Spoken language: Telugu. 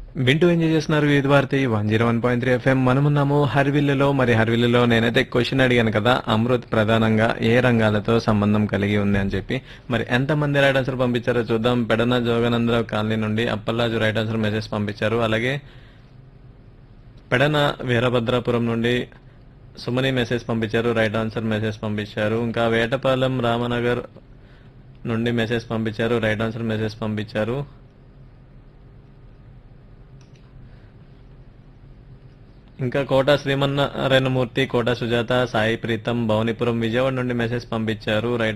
వింటూ ఎంజాయ్ చేస్తున్నారు Vividh Bharati one zero one point three FM మనమున్నాము హర్విల్లులో మరి హర్విల్లులో నేనైతే క్వశ్చన్ అడిగాను కదా అమృత్ ప్రధానంగా ఏ రంగాలతో సంబంధం కలిగి ఉంది అని చెప్పి మరి ఎంత మంది రైట్ ఆన్సర్ పంపించారో చూద్దాం పెడన జోగనందరావు కాలనీ నుండి అప్పల్లాజు రైట్ ఆన్సర్ మెసేజ్ పంపించారు అలాగే పెడన వీరభద్రాపురం నుండి సుమని మెసేజ్ పంపించారు రైట్ ఆన్సర్ మెసేజ్ పంపించారు ఇంకా వేటపాలెం రామనగర్ నుండి మెసేజ్ పంపించారు రైట్ ఆన్సర్ మెసేజ్ పంపించారు ఇంకా కోట శ్రీమన్నారాయణమూర్తి కోట సుజాత సాయి ప్రీతం భవనిపురం విజయవాడ నుండి మెసేజ్ పంపించారు రైట్